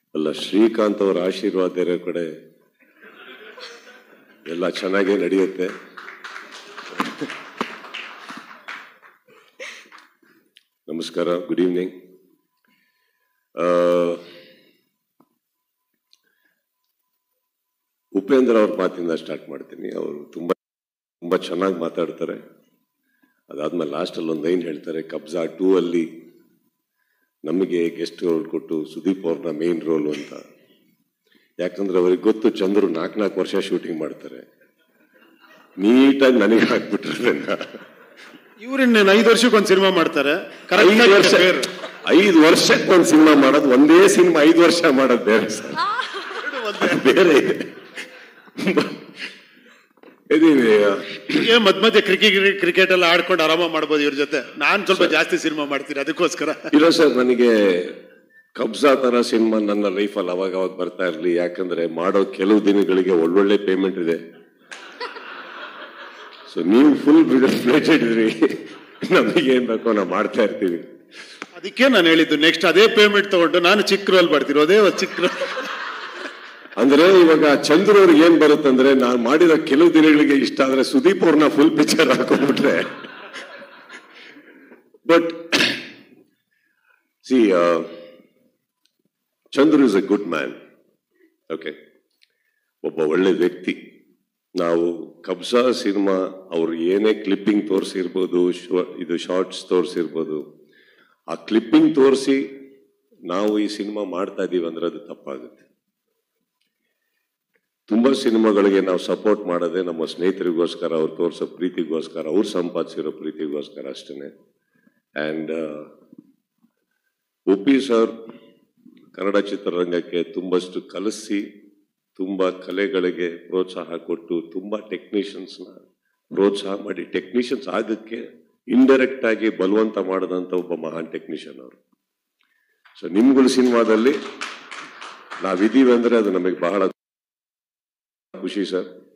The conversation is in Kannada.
ಅಲ್ಲ ಶ್ರೀಕಾಂತ್ ಅವರ ಆಶೀರ್ವಾದ ಇರೋ ಕಡೆ ಎಲ್ಲ ಚೆನ್ನಾಗೇ ನಡೆಯುತ್ತೆ ನಮಸ್ಕಾರ ಗುಡ್ ಈವ್ನಿಂಗ್ ಉಪೇಂದ್ರ ಅವ್ರ ಮಾತಿಂದ ಸ್ಟಾರ್ಟ್ ಮಾಡ್ತೀನಿ ಅವರು ತುಂಬಾ ತುಂಬಾ ಚೆನ್ನಾಗಿ ಮಾತಾಡ್ತಾರೆ ಅದಾದ್ಮೇಲೆ ಲಾಸ್ಟಲ್ಲಿ ಒಂದು ಲೈನ್ ಹೇಳ್ತಾರೆ ಕಬ್ಜಾ ಟೂ ಅಲ್ಲಿ ನಮಗೆ ಗೆಸ್ಟ್ ರೋಲ್ ಕೊಟ್ಟು ಸುದೀಪ್ ಅವ್ರನ್ನ ಮೇನ್ ರೋಲ್ ಅಂತ ಯಾಕಂದ್ರೆ ಅವ್ರಿಗೆ ಗೊತ್ತು ಚಂದ್ರು ನಾಲ್ಕು ನಾಲ್ಕು ವರ್ಷ ಶೂಟಿಂಗ್ ಮಾಡ್ತಾರೆ ನೀಟಾಗಿ ನನಗೆ ಹಾಕ್ಬಿಟ್ರದನ್ನ ಇವ್ರನ್ನ ಐದು ವರ್ಷಕ್ಕೆ ಒಂದು ಸಿನಿಮಾ ಮಾಡ್ತಾರೆ ಐದು ವರ್ಷ ಐದು ವರ್ಷಕ್ಕೆ ಒಂದು ಸಿನಿಮಾ ಮಾಡೋದು ಒಂದೇ ಸಿನಿಮಾ ಐದು ವರ್ಷ ಮಾಡೋದು ಬೇರೆ ಸರ್ ಅದು ಬೇರೆ ಇದೆ ಇದೀವಿ ಏನ್ ಮಧ್ಯ ಮಧ್ಯೆ ಕ್ರಿಕೆಟ್ ಕ್ರಿಕೆಟ್ ಎಲ್ಲ ಆಡ್ಕೊಂಡು ಆರಾಮ ಮಾಡ್ಬೋದು ಇವ್ರ ಜೊತೆ ನಾನ್ ಸ್ವಲ್ಪ ಜಾಸ್ತಿ ಸಿನಿಮಾ ಮಾಡ್ತೀನಿ ಅದಕ್ಕೋಸ್ಕರ ಇಲ್ಲ ಸರ್ ನನಗೆ ಕಬ್ಜಾ ತರ ಸಿನಿಮಾ ನನ್ನ ಲೈಫಲ್ಲಿ ಅವಾಗ ಅವಾಗ ಬರ್ತಾ ಇರಲಿ ಯಾಕಂದ್ರೆ ಮಾಡೋ ಕೆಲವು ದಿನಗಳಿಗೆ ಒಳ್ಳೊಳ್ಳೆ ಪೇಮೆಂಟ್ ಇದೆ ಸೊ ನೀವು ಫುಲ್ ಫ್ಲೇಟೆಡ್ ಇದ್ರಿ ನಮಗೆ ಏನ್ ಬೇಕೋ ನಾವು ಮಾಡ್ತಾ ಇರ್ತೀವಿ ಅದಕ್ಕೆ ನಾನು ಹೇಳಿದ್ದು ನೆಕ್ಸ್ಟ್ ಅದೇ ಪೇಮೆಂಟ್ ತಗೊಂಡು ನಾನು ಚಿಕ್ಕ ರೋಲ್ ಮಾಡ್ತೀನಿ ಅದೇ ಒಂದು ಚಿಕ್ಕ role. ಅಂದ್ರೆ ಇವಾಗ ಚಂದ್ರ ಅವ್ರಿಗೆ ಏನ್ ಬರುತ್ತಂದ್ರೆ ನಾನು ಮಾಡಿರೋ ಕೆಲವು ದಿನಗಳಿಗೆ ಇಷ್ಟ ಆದ್ರೆ ಸುದೀಪ್ ಅವ್ರನ್ನ ಫುಲ್ ಪಿಕ್ಚರ್ ಹಾಕೊಂಡ್ಬಿಟ್ರೆ but C Chandru is a good man okay ಒಬ್ಬ ಒಳ್ಳೆ ವ್ಯಕ್ತಿ ನಾವು ಕಬ್ಜಾ ಸಿನಿಮಾ ಅವ್ರು ಏನೇ ಕ್ಲಿಪ್ಪಿಂಗ್ ತೋರಿಸಿರ್ಬೋದು ಇದು ಶಾರ್ಟ್ಸ್ ತೋರಿಸಿರ್ಬೋದು ಆ ಕ್ಲಿಪ್ಪಿಂಗ್ ತೋರಿಸಿ ನಾವು ಈ ಸಿನಿಮಾ ಮಾಡ್ತಾ ಇದೀವಿ ಅಂದ್ರೆ ಅದು ತಪ್ಪಾಗುತ್ತೆ ತುಂಬಾ ಸಿನಿಮಾಗಳಿಗೆ ನಾವು ಸಪೋರ್ಟ್ ಮಾಡೋದೇ ನಮ್ಮ ಸ್ನೇಹಿತರಿಗೋಸ್ಕರ ಅವ್ರು ತೋರಿಸೋ ಪ್ರೀತಿಗೋಸ್ಕರ ಅವ್ರು ಸಂಪಾದಿಸಿರೋ ಪ್ರೀತಿಗೋಸ್ಕರ ಅಷ್ಟೇ ಆ್ಯಂಡ್ ಒಪ್ಪಿ ಸರ್ ಕನ್ನಡ ಚಿತ್ರರಂಗಕ್ಕೆ ತುಂಬಷ್ಟು ಕಲಿಸಿ ತುಂಬ ಕಲೆಗಳಿಗೆ ಪ್ರೋತ್ಸಾಹ ಕೊಟ್ಟು ತುಂಬ ಟೆಕ್ನಿಷಿಯನ್ಸ್ನ ಪ್ರೋತ್ಸಾಹ ಮಾಡಿ ಟೆಕ್ನಿಷಿಯನ್ಸ್ ಆಗಕ್ಕೆ ಇಂಡೈರೆಕ್ಟ್ ಆಗಿ ಬಲವಂತ ಮಾಡಿದಂಥ ಒಬ್ಬ ಮಹಾನ್ ಟೆಕ್ನಿಷಿಯನ್ ಅವರು ಸೊ ನಿಮ್ಗಳ ಸಿನಿಮಾದಲ್ಲಿ ನಾವಿದ್ದೀವಿ ಅಂದ್ರೆ ಅದು ನಮಗೆ ಬಹಳ ಖುಷಿ ಸರ್